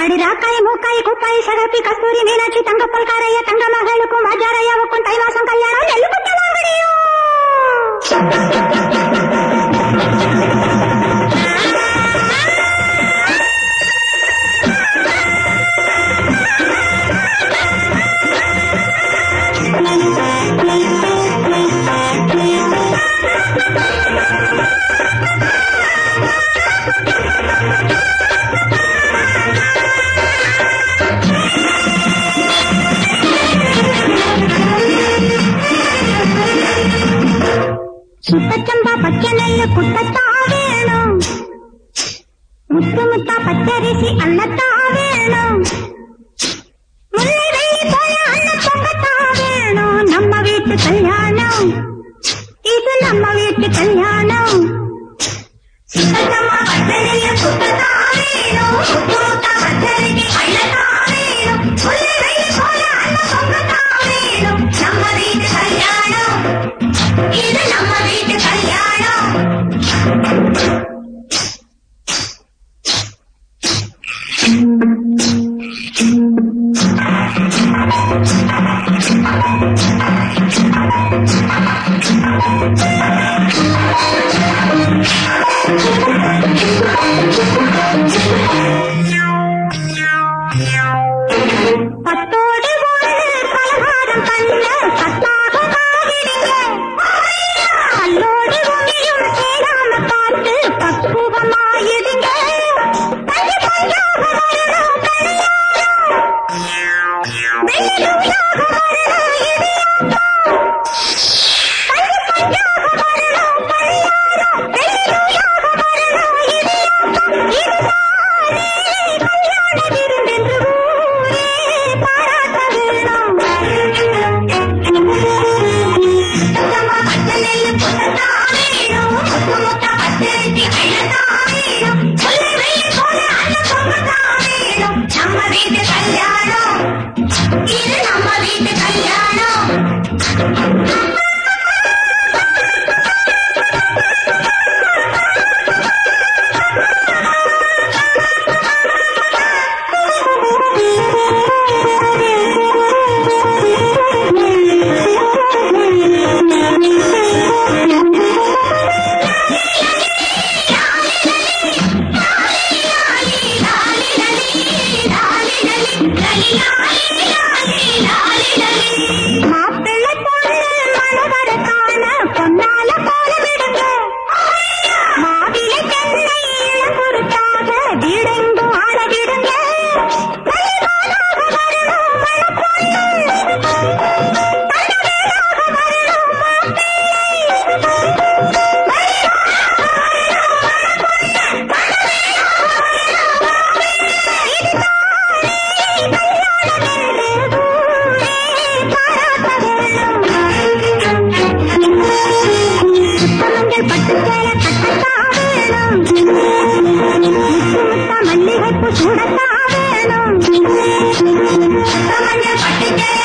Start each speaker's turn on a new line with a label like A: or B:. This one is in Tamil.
A: கடிராக்காய் மூக்காய் குப்பாய் சகப்பி கஸ்தூரி மீனாட்சி தங்கப்பல் காரைய தங்க மகளுக்கும் வாஜாரையாவுக்கும் தை மாசம் கல்யாணம் நெல்லு குத்த வாங்கடியும் சுத்தச்சம்பா பச்சை நெல்லு குத்தத்தா வேணும் முத்து முத்தா பச்சரிசி அள்ளத்தா வேணும் முல்லை வெள்ளி போல அள்ள பொங்கத்தா வேணும் நம்ம வீட்டு கல்யாணம் இது நம்ம வீட்டு கல்யாணம் சுத்தச்சம்பா பச்சை நெல்லு குத்தத்தா வேணும் முத்து முத்தா பச்சரிசி அள்ளத்தா வேணும் முல்லை வெள்ளி போல அள்ள பொங்கத்தா வேணும் நம்ம வீட்டு கல்யாணம் இது நம்ம வீட்டு கல்யாணம் பத்தோடு ஒன்று பலகாரம் பண்ண பத்தாக காவிடுங்க கல்லோடு உமியும் சேராம பார்த்து பக்குவமாயிடுங்க பஞ்சு பஞ்சாக வரணும் கல்யாணம் வெள்ளியாக வரணும் இடியாட்டம் பஞ்சு பஞ்சாக வரணும் கல்யாணம் வெள்ளியாக வரணும் இடியாட்டம் இதுதானே கல்யாண விருந்தென்று ஊரே பாராட்ட வேணும் சுத்தமா பச்சை நெல்லு புத்தத்தா வேணும் முத்து முத்தா பச்சரிசி அள்ளத்தா வேணும் முல்லை வெள்ளி போல அள்ள பொங்கத்தா வேணும் நம்ம வீட்டு கல்யாணம் இது நம்ம வீட்டு கல்யாணம் மாப்பிள்ளை பொண்ணு மணவர காண பொன்னால போல விடுங்க மாவிலை தென்னை இளங்குருத்தாக வீடெங்கும் ஆட விடுங்க மலைவானாக வரணும் மணப்பொண்ணு தங்கவேலாக வரணும் சுத்தமஞ்சள் பட்டு சேல கட்டத்தா வேணும் முத்து முத்தா மல்லிகைப்பூ சூடத்தா வேணும் சுத்தமஞ்சள் பட்டு சேல